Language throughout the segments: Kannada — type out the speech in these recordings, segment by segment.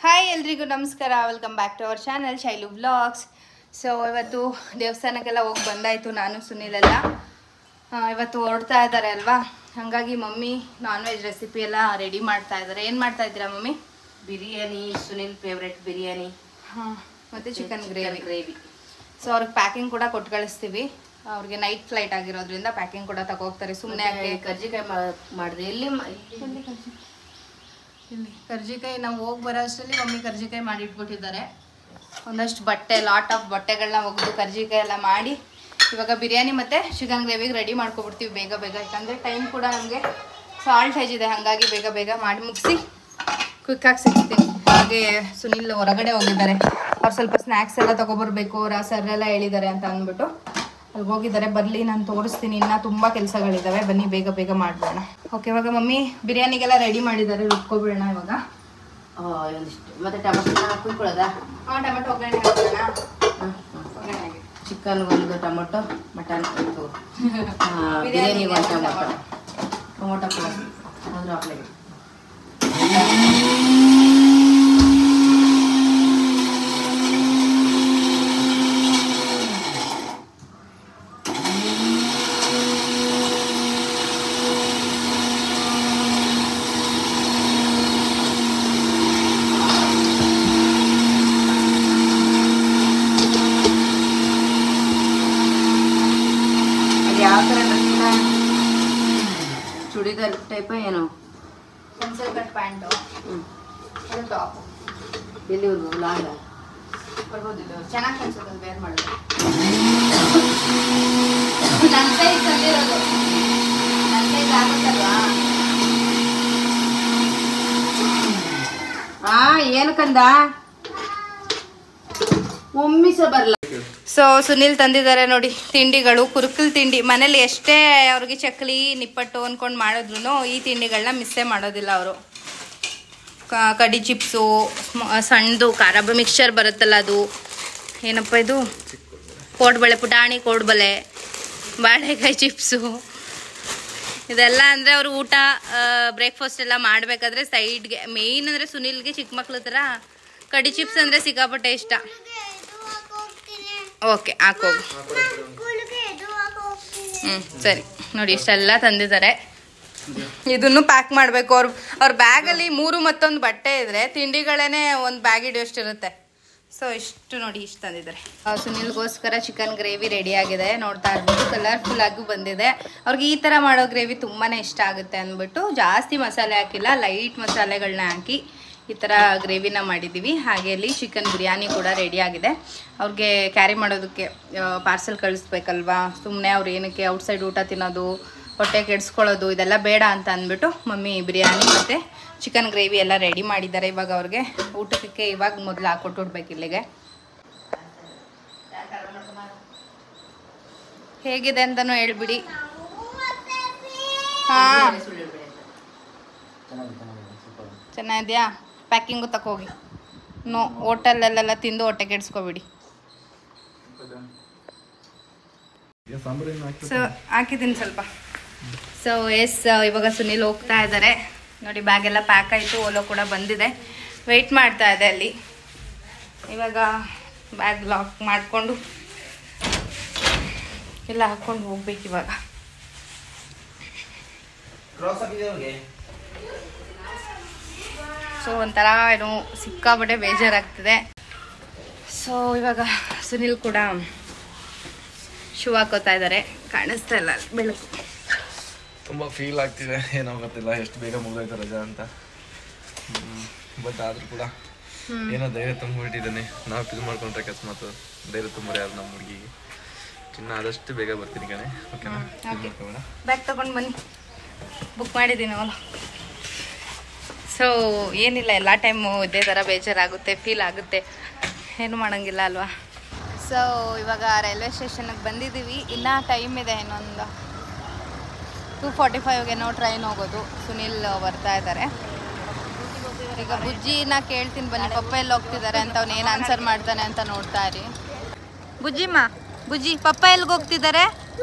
ಹಾಯ್ ಎಲ್ರಿಗೂ ನಮಸ್ಕಾರ welcome back to our channel Shailu vlogs so ಇವತ್ತು ದೇವಸ್ಥಾನಕ್ಕೆಲ್ಲ ಹೋಗಿ ಬಂದಾಯಿತು ನಾನು ಸುನಿಲೆಲ್ಲ ಆ, ಇವತ್ತು ಹೊರಡ್ತಾ ಇದ್ದಾರೆ ಅಲ್ವಾ ಹಾಗಾಗಿ ಮಮ್ಮಿ ನಾನ್ ವೆಜ್ ರೆಸಿಪಿ ಎಲ್ಲ ರೆಡಿ ಮಾಡ್ತಾ ಇದ್ದಾರೆ ಏನು ಮಾಡ್ತಾ ಇದ್ದೀರಾ ಮಮ್ಮಿ ಬಿರಿಯಾನಿ ಸುನಿಲ್ ಫೇವ್ರೆಟ್ ಬಿರಿಯಾನಿ ಹಾಂ ಮತ್ತು ಚಿಕನ್ ಗ್ರೇವಿ ಗ್ರೇವಿ ಸೊ ಅವ್ರಿಗೆ ಪ್ಯಾಕಿಂಗ್ ಕೂಡ ಕೊಟ್ಟು ಕಳಿಸ್ತೀವಿ ಅವ್ರಿಗೆ ನೈಟ್ ಫ್ಲೈಟ್ ಆಗಿರೋದ್ರಿಂದ ಪ್ಯಾಕಿಂಗ್ ಕೂಡ ತಗೋಗ್ತಾರೆ ಸುಮ್ಮನೆ ಯಾಕೆ ಕರ್ಜಿಕಾಯಿ ಮಾ- ಮಾಡಿದೆ ಎಲ್ಲಿ ಮ- ಇಲ್ಲಿ ಇಲ್ಲಿ ಕರ್ಜಿಕಾಯಿ ನಾವು ಹೋಗಿ ಬರೋ ಅಷ್ಟರಲ್ಲಿ ಮಮ್ಮಿ ಕರ್ಜಿಕಾಯಿ ಮಾಡಿ ಇಟ್ಬಿಟ್ಟಿದ್ದಾರೆ ಒಂದಷ್ಟು ಬಟ್ಟೆ ಲಾಟ್ ಆಫ್ ಬಟ್ಟೆಗಳನ್ನ ಒಗೆದು ಕರ್ಜಿಕಾಯಿ ಎಲ್ಲ ಮಾಡಿ ಇವಾಗ ಬಿರಿಯಾನಿ ಮತ್ತು ಚಿಕನ್ ಗ್ರೇವಿಗೆ ರೆಡಿ ಮಾಡ್ಕೊಬಿಡ್ತೀವಿ ಬೇಗ ಬೇಗ ಯಾಕಂದರೆ ಟೈಮ್ ಕೂಡ ನಮಗೆ ಸಾಲ್ಟೇಜ್ ಇದೆ ಹಾಗಾಗಿ ಬೇಗ ಬೇಗ ಮಾಡಿ ಮುಗಿಸಿ ಕ್ವಿಕ್ಕಾಗಿ ಸಿಗ್ತೀನಿ ಹಾಗೆ ಸುನಿಲ್ ಹೊರಗಡೆ ಹೋಗಿದ್ದಾರೆ ಅವ್ರು ಸ್ವಲ್ಪ ಸ್ನ್ಯಾಕ್ಸ್ ಎಲ್ಲ ತೊಗೊಬರ್ಬೇಕು ರ ಸರ್ ಎಲ್ಲ ಹೇಳಿದ್ದಾರೆ ಅಂತ ಅಂದ್ಬಿಟ್ಟು ಅಲ್ಲಿಗೆ ಹೋಗಿದ್ದಾರೆ ಬರಲಿ ನಾನು ತೋರಿಸ್ತೀನಿ ಇನ್ನೂ ತುಂಬ ಕೆಲಸಗಳಿದ್ದಾವೆ ಬನ್ನಿ ಬೇಗ ಬೇಗ ಮಾಡೋಣ ಓಕೆ ಇವಾಗ ಮಮ್ಮಿ ಬಿರಿಯಾನಿಗೆಲ್ಲ ರೆಡಿ ಮಾಡಿದ್ದಾರೆ ರುಬ್ಕೊಬಿಡೋಣ ಇವಾಗ ಆ, ಒಂದಿಷ್ಟು ಮತ್ತೆ ಟೊಮೆಟೊ ಕುಯ್ಕೊಳ್ಳೋದಾ ಹಾಂ ಟೊಮೆಟೊ ಒಗ್ಗರಣೆ ಹಾಕೋಣ ಹ್ಮ್, ಹ್ಮ್. ಒಗ್ಗರಣೆಗೆ ಚಿಕನ್ ಒಂದು ಟೊಮೊಟೊ ಮಟನ್ ಇದು ಆ, ಬಿರಿಯಾನಿಗೆ ಒಂದು ಟೊಮೊಟೊ ಟೊಮೊಟೊ ಕೂಡ ಅದ್ರ ಹಾಕ್ಲಿಕ್ಕೆ ಅದು ಯಾವ ಥರ ಡ್ರೆಸ್ನ ಚೂಡಿದಾರ್ ಟೈಪ ಏನು ಪೆನ್ಸಿಲ್ ಕಟ್ ಪ್ಯಾಂಟು ಹ್ಞೂ ಅದು ಟಾಪ್ ಎಲ್ಲಿವರೆಗೂ ಲಾಂಗ ಬರ್ಬೋದು ಇದು ಚೆನ್ನಾಗಿ ಕಾಣಿಸುತ್ತೆ ಅದು ವೇರ್ ಮಾಡೋದು ನನ್ನ ಸೈಜ್ ತಂದಿರೋದು ನನ್ನ ಸೈಜ್ ಆಗುತ್ತಲ್ವಾ ಆ ಏನು ಕಂದ ಒಮ್ಮಿಸ ಬರಲ್ಲ ಸೊ ಸುನಿಲ್ ತಂದಿದ್ದಾರೆ ನೋಡಿ ತಿಂಡಿಗಳು ಕುರುಕಲ್ ತಿಂಡಿ ಮನೇಲಿ ಎಷ್ಟೇ ಅವ್ರಿಗೆ ಚಕ್ಲಿ ನಿಪ್ಪಟ್ಟು ಅಂದ್ಕೊಂಡು ಮಾಡಿದ್ರು ಈ ತಿಂಡಿಗಳನ್ನ ಮಿಸ್ಸೇ ಮಾಡೋದಿಲ್ಲ ಅವರು ಕಡಿ ಚಿಪ್ಸು ಸಣ್ಣದು ಖಾರಬ ಮಿಕ್ಸ್ಚರ್ ಬರುತ್ತಲ್ಲ ಅದು ಏನಪ್ಪ ಇದು ಕೋಡ್ಬಳೆ ಪುಟಾಣಿ ಕೋಡ್ಬಳೆ ಬಾಳೆಕಾಯಿ ಚಿಪ್ಸು ಇದೆಲ್ಲ ಅಂದರೆ ಅವರು ಊಟ ಬ್ರೇಕ್ಫಾಸ್ಟ್ ಎಲ್ಲ ಮಾಡಬೇಕಾದ್ರೆ ಸೈಡ್ಗೆ ಮೇಯ್ನ್ ಅಂದರೆ ಸುನಿಲ್ಗೆ ಚಿಕ್ಕ ಮಕ್ಳ ಥರ ಕಡಿ ಚಿಪ್ಸ್ ಅಂದರೆ ಸಿಕ್ಕಾಪಟ್ಟೆ ಇಷ್ಟ ಓಕೆ ಹಾಕೋಗು ಹ್ಞೂ ಸರಿ ನೋಡಿ ಇಷ್ಟೆಲ್ಲ ತಂದಿದ್ದಾರೆ ಇದನ್ನು ಪ್ಯಾಕ್ ಮಾಡಬೇಕು ಅವ್ರ ಅವ್ರ ಬ್ಯಾಗಲ್ಲಿ ಮೂರು ಮತ್ತೊಂದು ಬಟ್ಟೆ ಇದ್ರೆ ತಿಂಡಿಗಳೇನೆ ಒಂದು ಬ್ಯಾಗ್ ಇಡುವಷ್ಟಿರುತ್ತೆ ಸೊ ಇಷ್ಟು ನೋಡಿ ಇಷ್ಟು ತಂದಿದ್ದಾರೆ ಆ, ಸುನಿಲ್ಗೋಸ್ಕರ ಚಿಕನ್ ಗ್ರೇವಿ ರೆಡಿ ಆಗಿದೆ ನೋಡ್ತಾ ಇರ್ಬೋದು ಕಲರ್ಫುಲ್ ಆಗಿ ಬಂದಿದೆ ಅವ್ರಿಗೆ ಈ ಥರ ಮಾಡೋ ಗ್ರೇವಿ ತುಂಬಾ ಇಷ್ಟ ಆಗುತ್ತೆ ಅಂದ್ಬಿಟ್ಟು ಜಾಸ್ತಿ ಮಸಾಲೆ ಹಾಕಿಲ್ಲ ಲೈಟ್ ಮಸಾಲೆಗಳನ್ನ ಹಾಕಿ ಈ ಥರ ಗ್ರೇವಿನ ಮಾಡಿದ್ದೀವಿ ಹಾಗೆ ಇಲ್ಲಿ ಚಿಕನ್ ಬಿರಿಯಾನಿ ಕೂಡ ರೆಡಿ ಆಗಿದೆ ಅವ್ರಿಗೆ ಕ್ಯಾರಿ ಮಾಡೋದಕ್ಕೆ ಪಾರ್ಸೆಲ್ ಕಳಿಸ್ಬೇಕಲ್ವಾ ಸುಮ್ಮನೆ ಅವ್ರು ಏನಕ್ಕೆ ಔಟ್ಸೈಡ್ ಊಟ ತಿನ್ನೋದು ಹೊಟ್ಟೆ ಕೆಡಿಸ್ಕೊಳ್ಳೋದು ಇದೆಲ್ಲ ಬೇಡ ಅಂತ ಅಂದ್ಬಿಟ್ಟು ಮಮ್ಮಿ ಬಿರಿಯಾನಿ ಮತ್ತು ಚಿಕನ್ ಗ್ರೇವಿ ಎಲ್ಲ ರೆಡಿ ಮಾಡಿದ್ದಾರೆ ಇವಾಗ ಅವ್ರಿಗೆ ಊಟಕ್ಕೆ ಇವಾಗ ಮೊದಲು ಹಾಕೊಟ್ಟು ಬಿಡ್ಬೇಕು ಇಲ್ಲಿಗೆ ಹೇಗಿದೆ ಅಂತಲೂ ಹೇಳ್ಬಿಡಿ ಹಾಂ ಚೆನ್ನಾಗಿದೆಯಾ ಪ್ಯಾಕಿಂಗು ತಕೋಗಿ ನೋ ಹೋಟೆಲಲ್ಲೆಲ್ಲ ತಿಂದು ಹೊಟ್ಟೆ ಕೆಡಿಸ್ಕೊಬಿಡಿ ಸೊ ಹಾಕಿದ್ದೀನಿ ಸ್ವಲ್ಪ ಸೊ ಎಸ್ ಇವಾಗ ಸುನಿಲ್ ಹೋಗ್ತಾ ಇದ್ದಾರೆ ನೋಡಿ ಬ್ಯಾಗ್ ಎಲ್ಲ ಪ್ಯಾಕ್ ಆಯಿತು ಓಲೋ ಕೂಡ ಬಂದಿದೆ ವೆಯ್ಟ್ ಮಾಡ್ತಾ ಇದೆ ಅಲ್ಲಿ ಇವಾಗ ಬ್ಯಾಗ್ ಲಾಕ್ ಮಾಡಿಕೊಂಡು ಎಲ್ಲ ಹಾಕ್ಕೊಂಡು ಹೋಗ್ಬೇಕು ಇವಾಗ ಸೊ ಒಂಥರ ಏನು ಸಿಕ್ಕಾಪಟ್ಟೆ ಬೇಜಾರಾಗ್ತಿದೆ ಸೊ ಇವಾಗ ಸುನಿಲ್ ಕೂಡ ಶೂ ಹಾಕೋತಾ ಇದ್ದಾರೆ ಕಾಣಿಸ್ತಾ ಇಲ್ಲ ಅಲ್ಲಿ ಬೆಳಕು ತುಂಬ ಫೀಲ್ ಆಗ್ತಿದೆ ಏನೋ ಗೊತ್ತಿಲ್ಲ ಎಷ್ಟು ಬೇಗ ಮುಗಿದೋಯ್ತು ರಜಾ ಅಂತ ಬಟ್ ಆದ್ರೂ ಕೂಡ ಏನೋ ಧೈರ್ಯ ತುಂಬಿಟ್ಟಿದ್ದಾನೆ ನಾವು ಇದು ಮಾಡ್ಕೊಂಡ್ರೆ ಅಕಸ್ಮಾತ್ ಧೈರ್ಯ ತುಂಬ್ರೆ ಯಾರು ನಮ್ಮ ಹುಡುಗಿಗೆ ಚಿನ್ನ ಆದಷ್ಟು ಬೇಗ ಬರ್ತೀನಿ ಕಣೆ ಓಕೆನಾ ಇದು ಓಕೆ ಮಾಡ್ಕೊಳ್ಳೋಣ ಬ್ಯಾಗ್ ತಗೊಂಡು ಬನ್ನಿ ಬುಕ್ ಮಾಡಿದ್ದೀನಿ ಅವನು ಸೊ ಏನಿಲ್ಲ ಎಲ್ಲ ಟೈಮು ಇದೇ ಥರ ಬೇಜಾರಾಗುತ್ತೆ ಫೀಲ್ ಆಗುತ್ತೆ ಏನು ಮಾಡೋಂಗಿಲ್ಲ ಅಲ್ವಾ ಸೊ ಇವಾಗ ರೈಲ್ವೆ ಸ್ಟೇಷನ್ಗೆ ಬಂದಿದ್ದೀವಿ ಇನ್ನೂ ಟೈಮ್ ಇದೆ ಇನ್ನೊಂದು ಟೂ ಫಾರ್ಟಿ ಫೈವ್ಗೆನೋ ಟ್ರೈನ್ ಹೋಗೋದು ಸುನಿಲ್ ಬರ್ತಾ ಇದ್ದಾರೆ ಈಗ ಬುಜ್ಜಿನ ಕೇಳ್ತೀನಿ ಬನ್ನಿ ಪಪ್ಪ ಎಲ್ಲಿ ಹೋಗ್ತಿದ್ದಾರೆ ಅಂತ ಅವ್ನು ಏನು ಆನ್ಸರ್ ಮಾಡ್ತಾನೆ ಅಂತ ನೋಡ್ತಾ ಇರಿ ಬುಜ್ಜಿಮ್ಮ ಬುಜ್ಜಿ ಪಪ್ಪ ಎಲ್ಲಿಗೆ ಹೋಗ್ತಿದ್ದಾರೆ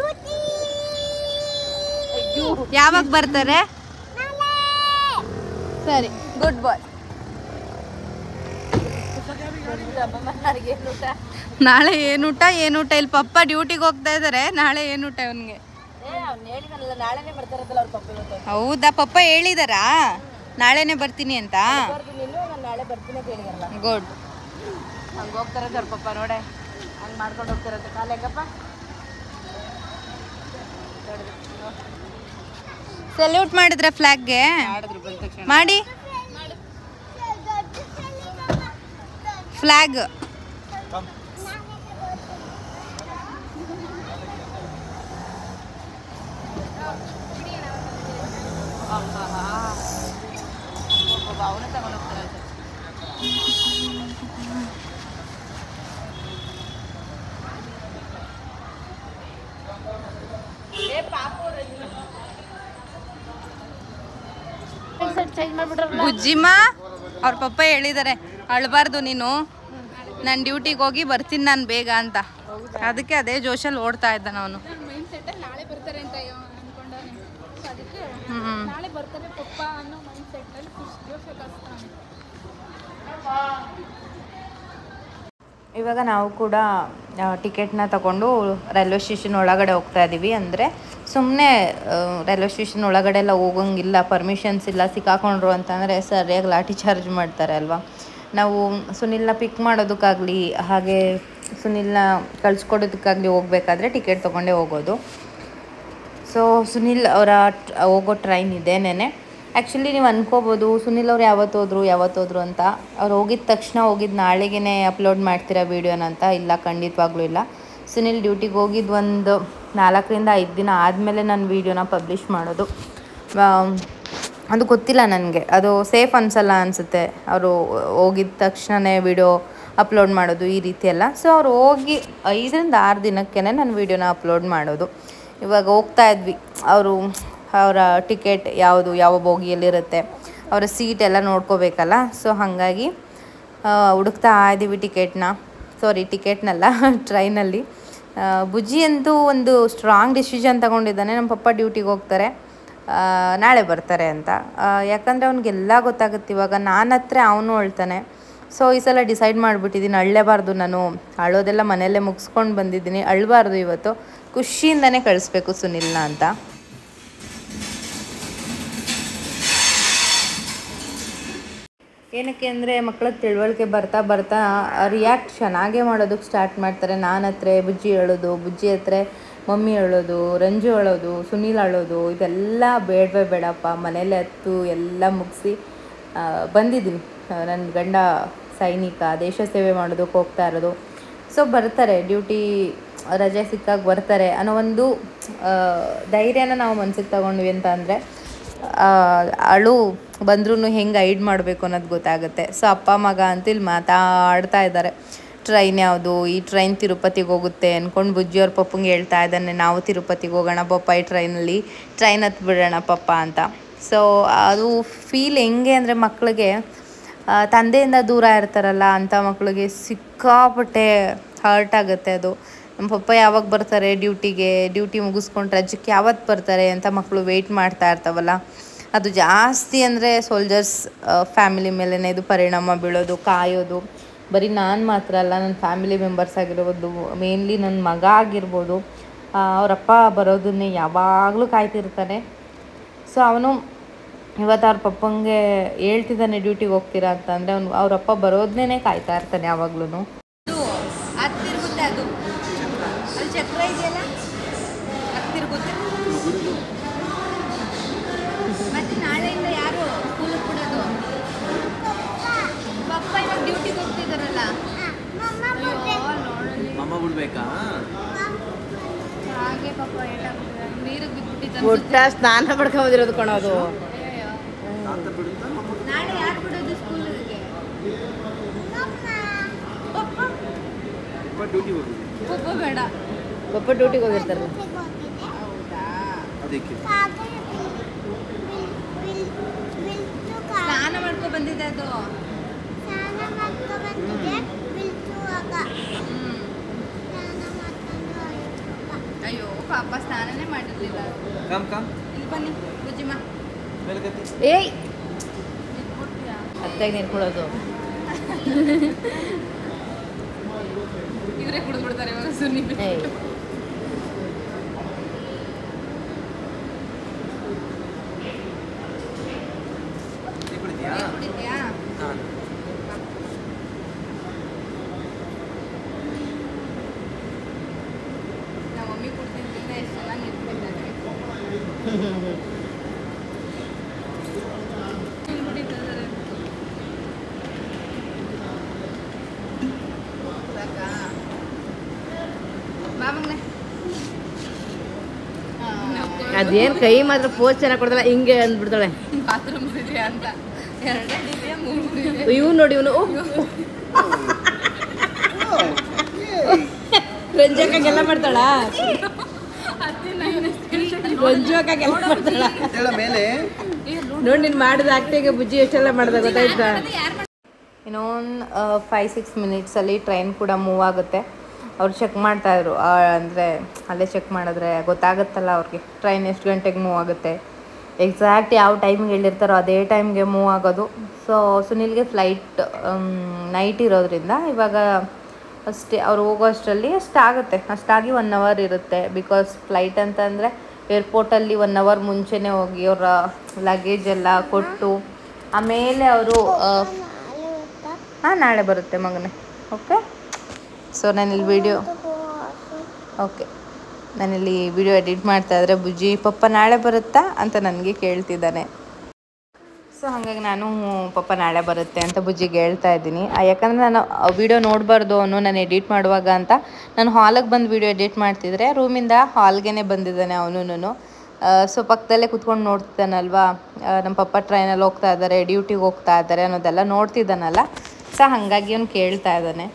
ಯಾವಾಗ ಬರ್ತಾರೆ ಸರಿ ಗುಡ್ ಬಾಯ್ ನಾಳೆ ಏನು ಊಟ ಏನು ಊಟ ಇಲ್ಲಿ ಪಪ್ಪ ಡ್ಯೂಟಿಗೆ ಹೋಗ್ತಾ ಇದ್ದಾರೆ ನಾಳೆ ಏನು ಊಟ ಇವನ್ಗೆ ನಾಳೆನೇ ಬರ್ತಾರತ್ತಲ್ಲ ಅವ್ರ ಪಪ್ಪ ಇವತ್ತು ಹೌದಾ ಪಪ್ಪ ಹೇಳಿದಾರಾ ನಾಳೆನೆ ಬರ್ತೀನಿ ಅಂತ ನೀನು ನಾನು ನಾಳೆ ಬರ್ತೀನಿ ಅಂತ ಹೇಳಿದಾರಲ್ಲ ಗುಡ್ ಹಂಗೆ ಹೋಗ್ತಾರತ್ತೆ ಅವ್ರ ಪಪ್ಪ ನೋಡೆ ಹಂಗೆ ಮಾಡ್ಕೊಂಡು ಹೋಗ್ತಾರತ್ತೆ ಕಾಲ ಹೆಂಗಪ್ಪ ಸೆಲ್ಯೂಟ್ ಮಾಡಿದ್ರೆ ಫ್ಲಾಗ್ಗೆ ಮಾಡಿದ್ರು ಬಂದ ತಕ್ಷಣ ಮಾಡಿ ಫ್ಲಾಗ್ ಅವನೇ ತಗೊಂಡು ಹೋಗ್ತಾರೆ ಚೇಂಜ್ ಮಾಡ್ಬಿಟ್ರಲ್ಲ ಬುಜ್ಜಿಮ್ಮ ಅವ್ರ ಪಪ್ಪ ಹೇಳಿದ್ದಾರೆ ಅಳ್ಬಾರ್ದು ನೀನು ನಾನು ಡ್ಯೂಟಿಗೆ ಹೋಗಿ ಬರ್ತೀನಿ ನಾನು ಬೇಗ ಅಂತ ಅದಕ್ಕೆ ಅದೇ ಜೋಶಲ್ಲಿ ಓಡ್ತಾ ಇದ್ದಾನ ಅವನು ಮೈಂಡ್ ಸೆಟ್ಟಲ್ಲಿ ನಾಳೆ ಬರ್ತಾರೆ ಅಂತ ಅನ್ಕೊಂಡವನೆ ಸೊ ಅದಕ್ಕೆ ಹ್ಞೂ ನಾಳೆ ಬರ್ತಾರೆ ಪಪ್ಪ ಅನ್ನೋ ಮೈಂಡ್ ಸೆಟ್ಟಲ್ಲಿ ಖುಷಿ ಜೋಶ ಕಸ್ತಾನೆ ಇವಾಗ ನಾವು ಕೂಡ ಟಿಕೆಟ್ನ ತಗೊಂಡು ರೈಲ್ವೆ ಸ್ಟೇಷನ್ ಒಳಗಡೆ ಹೋಗ್ತಾ ಇದ್ದೀವಿ ಅಂದರೆ ಸುಮ್ಮನೆ ರೈಲ್ವೆ ಸ್ಟೇಷನ್ ಒಳಗಡೆ ಎಲ್ಲ ಹೋಗಂಗಿಲ್ಲ ಪರ್ಮಿಷನ್ಸ್ ಇಲ್ಲ ಸಿಕ್ಕಾಕೊಂಡ್ರು ಅಂತಂದರೆ ಸರಿಯಾಗಿ ಲಾಠಿ ಚಾರ್ಜ್ ಮಾಡ್ತಾರೆ ಅಲ್ವಾ ನಾವು ಸುನಿಲ್ನ ಪಿಕ್ ಮಾಡೋದಕ್ಕಾಗಲಿ ಹಾಗೆ ಸುನಿಲ್ನ ಕಳಿಸ್ಕೊಡೋದಕ್ಕಾಗಲಿ ಹೋಗ್ಬೇಕಾದ್ರೆ ಟಿಕೆಟ್ ತೊಗೊಂಡೇ ಹೋಗೋದು ಸೊ ಸುನಿಲ್ ಅವರ ಟ್- ಹೋಗೋ ಟ್ರೈನ್ ಇದೇನೇನೆ ಆ್ಯಕ್ಚುಲಿ ನೀವು ಅನ್ಕೋಬೋದು ಸುನಿಲ್ ಅವ್ರು ಯಾವತ್ತು ಹೋದ್ರು ಯಾವತ್ತು ಹೋದ್ರು ಅಂತ ಅವ್ರು ಹೋಗಿದ ತಕ್ಷಣ ಹೋಗಿದ್ದು ನಾಳೆಗೇ ಅಪ್ಲೋಡ್ ಮಾಡ್ತೀರಾ ವೀಡಿಯೋನ ಅಂತ ಇಲ್ಲ ಖಂಡಿತವಾಗ್ಲೂ ಇಲ್ಲ ಸುನಿಲ್ ಡ್ಯೂಟಿಗೆ ಹೋಗಿದ್ದು ಒಂದು ನಾಲ್ಕರಿಂದ ಐದು ದಿನ ಆದಮೇಲೆ ನಾನು ವೀಡಿಯೋನ ಪಬ್ಲಿಷ್ ಮಾಡೋದು ಆ, ಅದು ಗೊತ್ತಿಲ್ಲ ನನಗೆ ಅದು ಸೇಫ್ ಅನ್ಸಲ್ಲ ಅನಿಸುತ್ತೆ ಅವರು ಹೋಗಿದ ತಕ್ಷಣವೇ ವಿಡಿಯೋ ಅಪ್ಲೋಡ್ ಮಾಡೋದು ಈ ರೀತಿ ಎಲ್ಲ ಸೊ ಅವ್ರು ಹೋಗಿ ಐದರಿಂದ ಆರು ದಿನಕ್ಕೇ ನಾನು ವೀಡಿಯೋನ ಅಪ್ಲೋಡ್ ಮಾಡೋದು ಇವಾಗ ಹೋಗ್ತಾ ಇದ್ವಿ ಅವರು ಅವರ ಟಿಕೆಟ್ ಯಾವುದು ಯಾವ ಬೋಗಿಯಲ್ಲಿರುತ್ತೆ ಅವರ ಸೀಟ್ ಎಲ್ಲ ನೋಡ್ಕೋಬೇಕಲ್ಲ ಸೊ ಹಾಗಾಗಿ ಆ, ಹುಡುಕ್ತಾ ಇದ್ದೀವಿ ಟಿಕೆಟ್ನ ಸಾರಿ ಟಿಕೆಟ್ನಲ್ಲ ಟ್ರೈನಲ್ಲಿ ಬುಜ್ಜಿ ಅಂತೂ ಒಂದು ಸ್ಟ್ರಾಂಗ್ ಡಿಸಿಷನ್ ತಗೊಂಡಿದ್ದಾನೆ ನಮ್ಮ ಪಪ್ಪ ಡ್ಯೂಟಿಗೆ ಹೋಗ್ತಾರೆ ಆ, ನಾಳೆ ಬರ್ತಾರೆ ಅಂತ ಆ, ಯಾಕಂದರೆ ಅವ್ನಿಗೆಲ್ಲ ಗೊತ್ತಾಗುತ್ತೆ ಇವಾಗ ನಾನು ಹತ್ರ ಅವನು ಅಳ್ತಾನೆ ಸೊ ಈ ಸಲ ಡಿಸೈಡ್ ಮಾಡಿಬಿಟ್ಟಿದ್ದೀನಿ ಅಳ್ಳೇಬಾರ್ದು ನಾನು ಅಳೋದೆಲ್ಲ ಮನೆಯಲ್ಲೇ ಮುಗಿಸ್ಕೊಂಡು ಬಂದಿದ್ದೀನಿ ಅಳಬಾರ್ದು ಇವತ್ತು ಖುಷಿಯಿಂದನೇ ಕಳಿಸ್ಬೇಕು ಸುನಿಲ್ನ ಅಂತ ಏನಕ್ಕೆ ಅಂದರೆ ಮಕ್ಕಳ ತಿಳುವಳಿಕೆ ಬರ್ತಾ ಬರ್ತಾ ರಿಯಾಕ್ಟ್ ಚೆನ್ನಾಗೇ ಮಾಡೋದಕ್ಕೆ ಸ್ಟಾರ್ಟ್ ಮಾಡ್ತಾರೆ ನಾನು ಹತ್ರ ಬುಜ್ಜಿ ಹೇಳೋದು ಬುಜ್ಜಿ ಹತ್ರ ಮಮ್ಮಿ ಹೇಳೋದು ರಂಜು ಹೇಳೋದು ಸುನೀಲ್ ಹೇಳೋದು ಇದೆಲ್ಲ ಬೇಡವೇ ಬೇಡಪ್ಪ ಮನೇಲೆ ಹತ್ತು ಎಲ್ಲ ಮುಗಿಸಿ ಬಂದಿದ್ದೀನಿ ನನ್ನ ಗಂಡ ಸೈನಿಕ ದೇಶ ಸೇವೆ ಮಾಡೋದಕ್ಕೆ ಹೋಗ್ತಾ ಇರೋದು ಸೊ ಬರ್ತಾರೆ ಡ್ಯೂಟಿ ರಜೆ ಸಿಕ್ಕಾಗ ಬರ್ತಾರೆ ಅನ್ನೋ ಒಂದು ಆ, ಧೈರ್ಯನ ನಾವು ಮನ್ಸಿಗೆ ತಗೊಂಡ್ವಿ ಅಂತ ಅಂದರೆ ಅಳು ಬಂದ್ರೂ ಹೆಂಗೆ ಐಡ್ ಮಾಡಬೇಕು ಅನ್ನೋದು ಗೊತ್ತಾಗುತ್ತೆ ಸೊ ಅಪ್ಪ ಮಗ ಅಂತ ಇಲ್ಲಿ ಮಾತಾಡ್ತಾ ಇದ್ದಾರೆ ಟ್ರೈನ್ ಯಾವುದು ಈ ಟ್ರೈನ್ ತಿರುಪತಿಗೆ ಹೋಗುತ್ತೆ ಅಂದ್ಕೊಂಡು ಬುಜ್ಜಿಯವ್ರ ಪಪ್ಪಂಗೆ ಹೇಳ್ತಾ ಇದ್ದಾನೆ ನಾವು ತಿರುಪತಿಗೆ ಹೋಗೋಣ ಪಪ್ಪ ಈ ಟ್ರೈನಲ್ಲಿ ಟ್ರೈನ್ ಹತ್ತು ಬಿಡೋಣ ಪಪ್ಪ ಅಂತ ಸೊ ಅದು ಫೀಲ್ ಹೆಂಗೆ ಅಂದರೆ ಮಕ್ಕಳಿಗೆ ಆ, ತಂದೆಯಿಂದ ದೂರ ಇರ್ತಾರಲ್ಲ ಅಂಥ ಮಕ್ಕಳಿಗೆ ಸಿಕ್ಕಾಪಟ್ಟೆ ಹರ್ಟ್ ಆಗುತ್ತೆ ಅದು ನಮ್ಮ ಪಪ್ಪ ಯಾವಾಗ ಬರ್ತಾರೆ ಡ್ಯೂಟಿಗೆ ಡ್ಯೂಟಿ ಮುಗಿಸ್ಕೊಂಡು ರಜಕ್ಕೆ ಯಾವತ್ತು ಬರ್ತಾರೆ ಅಂತ ಮಕ್ಕಳು ವೆಯ್ಟ್ ಮಾಡ್ತಾ ಇರ್ತಾವಲ್ಲ ಅದು ಜಾಸ್ತಿ ಅಂದರೆ ಸೋಲ್ಜರ್ಸ್ ಫ್ಯಾಮಿಲಿ ಮೇಲೇ ಇದು ಪರಿಣಾಮ ಬೀಳೋದು ಕಾಯೋದು ಬರೀ ನಾನು ಮಾತ್ರ ಅಲ್ಲ ನನ್ನ ಫ್ಯಾಮಿಲಿ ಮೆಂಬರ್ಸ್ ಆಗಿರ್ಬೋದು ಮೇನ್ಲಿ ನನ್ನ ಮಗ ಆಗಿರ್ಬೋದು ಆ, ಅವರಪ್ಪ ಬರೋದನ್ನೇ ಯಾವಾಗಲೂ ಕಾಯ್ತಿರ್ತಾನೆ ಸೊ ಅವನು ಇವತ್ತು ಅವ್ರ ಪಪ್ಪಂಗೆ ಹೇಳ್ತಿದ್ದಾನೆ ಡ್ಯೂಟಿಗೆ ಹೋಗ್ತೀರಾ ಅಂತ ಅಂದರೆ ಅವ್ನು ಅವರಪ್ಪ ಬರೋದನ್ನೇ ಕಾಯ್ತಾ ಇರ್ತಾನೆ ಯಾವಾಗ್ಲೂ ಅದು ಅದು ತಿರುಗುತ್ತೆ ಅದು ಅಲ್ಲಿ ಚಕ್ರ ಇದೆಯಲ್ಲ ಅದು ತಿರುಗುತ್ತೆ ಮತ್ತೆ ನಾಳೆಯಿಂದ ಯಾರು ಸ್ಕೂಲಿಗೆ ಬಿಡೋದು ಪಪ್ಪ ಇವಾಗ ಡ್ಯೂಟಿಗೆ ಹೋಗ್ತಿದ್ದಾರಲ್ಲ ಮಮ್ಮ ಬಿಡ್ಬೇಕಾ ಹಾಗೆ ಪಾಪ ಏಟಾಗ್ತದೆ ನೀರಿಗೆ ಬಿದ್ದುಬಿಟ್ಟಿದ್ದಾನೆ ಊಟ ಸ್ನಾನ ಮಾಡ್ಕೊಂಬಂದಿರೋದು ಕಣೋದು ನಾಳೆ ಯಾರು ಬಿಡೋದು ಸ್ಕೂಲಿಗೆ ಡ್ಯೂಟಿ ಹೋಗಿ ಪಪ್ಪ ಬೇಡ ಪಪ್ಪ ಡ್ಯೂಟಿಗೆ ಹೋಗಿರ್ತಾರೆ ಅದಕ್ಕೆ ಸ್ನಾನ ಮಾಡ್ಕೊ ಬಂದಿದೆ ಅದು ಅಯ್ಯೋ ಪಾಪ ಸ್ನಾನನೇ ಮಾಡಿರ್ಲಿಲ್ಲ ಅದು. ಕಮ್ ಕಮ್ ಇಲ್ಲಿ ಬನ್ನಿ ಬುಜ್ಜಿಮ್ಮ ಏಯ್ ಅತ್ತಾಗ ನಿಂತ್ಕೊಳ್ಳೋದು ಇವರೇ ಕುಡಿದ್ಬಿಡ್ತಾರೆ ಇವಾಗ ಸುನಿ ಏಯ್ ಕುಡಿದ್ಯಾ ನಮ್ಮ ಮಮ್ಮಿ ಕುಡ್ತಿದ್ರಿಂದ ಎಷ್ಟು ಚೆನ್ನಾಗಿ ಇರ್ತಿದ್ದಾರೆ ಕುಡಿತಿದ್ದಾರೆ ಸಾಕಾ ಬಾ ಮಗನೇ ಅದೇನು ಕೈ ಮಾತ್ರ ಪೋಸ್ ಚೆನ್ನಾಗಿ ಕೊಡ್ತಾಳೆ ಹಿಂಗೆ ಅಂದ್ಬಿಡ್ತಾಳೆ ಬಾತ್ರೂಮ್ ಇದೆ ಅಂತ ಎರಡೇ ಇದೆಯಾ ಮೂರು ಇದೆ ಇವ್ ನೋಡಿ ಇವನು ರಂಜಕ್ಕಾಗೆಲ್ಲ ಮಾಡ್ತಾಳ ಅತ್ತೆ ನಾನು ರಂಜಕ್ಕಾಗೆಲ್ಲ ಮಾಡ್ತಾಳ ನೋಡಿ ನೀನು ಮಾಡಿದ ಆಕ್ಟಿಗೆ ಬುಜ್ಜಿ ಎಷ್ಟೆಲ್ಲ ಮಾಡ್ದ ಗೊತ್ತಾಯ್ತಾ ಇನ್ನೊಂದು ಫೈವ್ ಸಿಕ್ಸ್ ಮಿನಿಟ್ಸಲ್ಲಿ ಟ್ರೈನ್ ಕೂಡ ಮೂವ್ ಆಗುತ್ತೆ ಅವ್ರು ಚೆಕ್ ಮಾಡ್ತಾಯಿದ್ರು ಅಂದರೆ ಅಲ್ಲೇ ಚೆಕ್ ಮಾಡಿದ್ರೆ ಗೊತ್ತಾಗುತ್ತಲ್ಲ ಅವ್ರಿಗೆ ಟ್ರೈನ್ ಎಷ್ಟು ಗಂಟೆಗೆ ಮೂವ್ ಆಗುತ್ತೆ ಎಕ್ಸಾಕ್ಟ್ ಯಾವ ಟೈಮ್ಗೆ ಹೇಳಿರ್ತಾರೋ ಅದೇ ಟೈಮ್ಗೆ ಮೂವ್ ಆಗೋದು ಸೊ ಸುನಿಲ್ಗೆ ಫ್ಲೈಟ್ ನೈಟ್ ಇರೋದ್ರಿಂದ ಇವಾಗ ಅಷ್ಟೇ ಅವ್ರು ಹೋಗೋ ಅಷ್ಟರಲ್ಲಿ ಅಷ್ಟಾಗುತ್ತೆ ಅಷ್ಟಾಗಿ ಒನ್ ಅವರ್ ಇರುತ್ತೆ ಬಿಕಾಸ್ ಫ್ಲೈಟ್ ಅಂತಂದರೆ ಏರ್ಪೋರ್ಟಲ್ಲಿ ಒನ್ ಅವರ್ ಮುಂಚೆನೇ ಹೋಗಿ ಅವರ ಲಗೇಜ್ ಎಲ್ಲ ಕೊಟ್ಟು ಆಮೇಲೆ ಅವರು ಹಾಂ ನಾಳೆ ಬರುತ್ತೆ ಮಗನೇ ಓಕೆ ಸೊ ನಾನಿಲ್ಲಿ ವಿಡಿಯೋ ಓಕೆ ನಾನಿಲ್ಲಿ ವಿಡಿಯೋ ಎಡಿಟ್ ಮಾಡ್ತಾ ಇದ್ರೆ ಬುಜ್ಜಿ ಪಪ್ಪ ನಾಳೆ ಬರುತ್ತಾ ಅಂತ ನನಗೆ ಕೇಳ್ತಿದ್ದಾನೆ ಸೊ ಹಾಗಾಗಿ ನಾನು ಪಪ್ಪ ನಾಳೆ ಬರುತ್ತೆ ಅಂತ ಬುಜ್ಜಿಗೆ ಹೇಳ್ತಾ ಇದ್ದೀನಿ ಆ, ಯಾಕಂದ್ರೆ ನಾನು ವಿಡಿಯೋ ನೋಡಬಾರ್ದು ಅವನು ನಾನು ಎಡಿಟ್ ಮಾಡುವಾಗ ಅಂತ ನಾನು ಹಾಲಿಗೆ ಬಂದು ವಿಡಿಯೋ ಎಡಿಟ್ ಮಾಡ್ತಿದ್ರೆ ರೂಮಿಂದ ಹಾಲ್ಗೆ ಬಂದಿದ್ದಾನೆ ಅವನು ಸೊ ಪಕ್ಕದಲ್ಲೇ ಕುತ್ಕೊಂಡು ನೋಡ್ತಿದ್ದಾನಲ್ವಾ ಆ, ನಮ್ಮ ಪಪ್ಪ ಟ್ರೈನಲ್ಲಿ ಹೋಗ್ತಾ ಇದ್ದಾರೆ ಡ್ಯೂಟಿಗೆ ಹೋಗ್ತಾ ಇದ್ದಾರೆ ಅನ್ನೋದೆಲ್ಲ ನೋಡ್ತಿದ್ದಾನಲ್ಲ ಸೊ ಹಾಗಾಗಿ ಅವ್ನು ಕೇಳ್ತಾ ಇದ್ದಾನೆ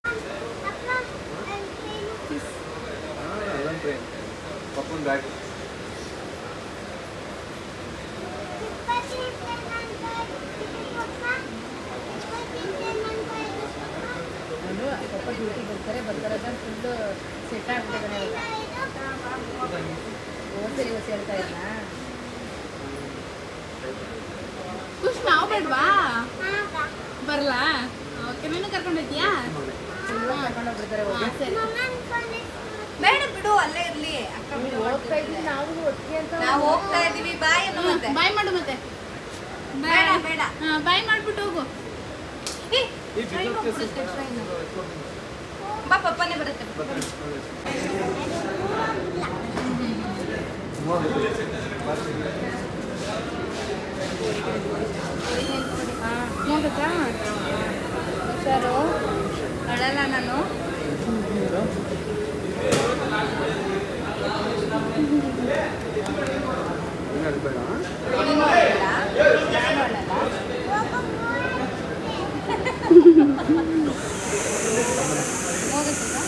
ಪಪ್ಪನ್ ಬ್ಯಾಗ್ ಬರ್ತಾರೆ ಬರ್ತಾರೆ ಫುಲ್ಲು ಸೆಟ್ ಆಗ್ಬಿಟ್ಟಿದ್ದಾನೆ ಓಸರಿ ಓಸಿ ಹೇಳ್ತಾ ಇದ್ನಾ ಖುಷ್ ನಾವು ಬೇಡ್ವಾ ಬರಲಾ ಓಕೆ ನೀನು ಕರ್ಕೊಂಡೋಗ್ಯಾ ಕರ್ಕೊಂಡೋಗ್ಬಿಡ್ತಾರೆ ಸರಿ ಬೇಡ ಬಿಡು ಅಲ್ಲೇ ಇರಲಿ ಅಕ್ಕ ಹೋಗ್ತಾ ಇದ್ವಿ ನಾವು ಒಟ್ಟಿಗೆ ಅಂತ ನಾವು ಹೋಗ್ತಾ ಇದೀವಿ ಬಾಯ್ ಮತ್ತೆ ಬಾಯ್ ಮಾಡು ಮತ್ತೆ ಬೇಡ ಬೇಡ ಹಾಂ ಬಾಯ್ ಮಾಡ್ಬಿಟ್ಟು ಹೋಗು ಬಾ ಪಪ್ಪನೇ ಬರುತ್ತೆ ನೋಡುತ್ತಾ ಹುಷಾರು ಅಳಲ್ಲ ನಾನು ನೀನು ಅಳಲ್ಲ? ನಾನು ಅಳಲ್ಲ? ಹೋಗುತ್ತಾ?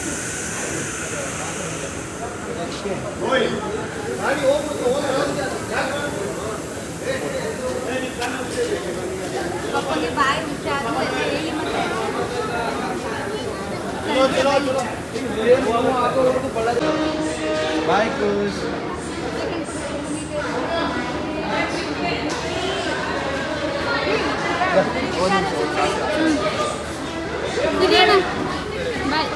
ಪಪ್ಪಗೆ ಬಾಯಿ ಹುಷಾರು ಎಲ್ಲ ಹೇಳಿ ಮತ್ತೆ ಬಾಯ್ ಕೂಸ್ ಬಿರಿಯಾನ ಬಾಯ್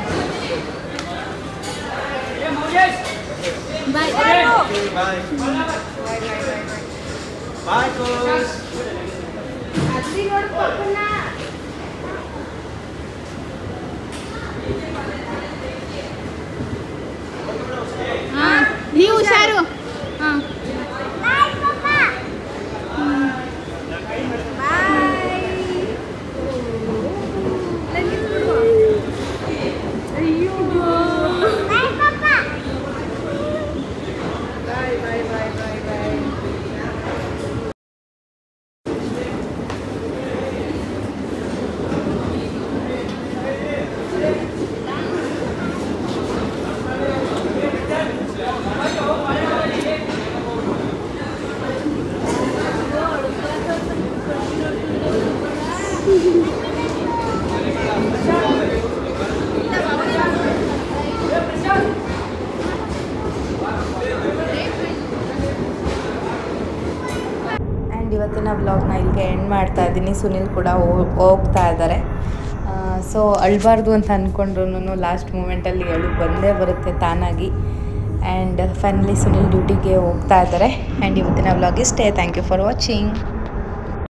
ಬಾಯ್ ಬಾಯ್ ಬಾಯ್ ಕೂಸ್ ಹಾಂ ನೀವು ಹುಷಾರು ಹಾಂ ಆ್ಯಂಡ್ ಇವತ್ತಿನ ವ್ಲಾಗ್ನ ಇಲ್ಲಿಗೆ ಎಂಡ್ ಮಾಡ್ತಾ ಇದ್ದೀನಿ ಸುನಿಲ್ ಕೂಡ ಹೋ- ಹೋಗ್ತಾ ಇದ್ದಾರೆ ಸೊ ಅಳಬಾರ್ದು ಅಂತ ಅಂದ್ಕೊಂಡ್ರು ಲಾಸ್ಟ್ ಮೂಮೆಂಟಲ್ಲಿ ಅಳು ಬಂದೇ ಬರುತ್ತೆ ತಾನಾಗಿ ಆ್ಯಂಡ್ ಫೈನಲಿ ಸುನಿಲ್ ಡ್ಯೂಟಿಗೆ ಹೋಗ್ತಾ ಇದ್ದಾರೆ ಆ್ಯಂಡ್ ಇವತ್ತಿನ ವ್ಲಾಗ್ ಇಷ್ಟೇ ಥ್ಯಾಂಕ್ ಯು ಫಾರ್ ವಾಚಿಂಗ್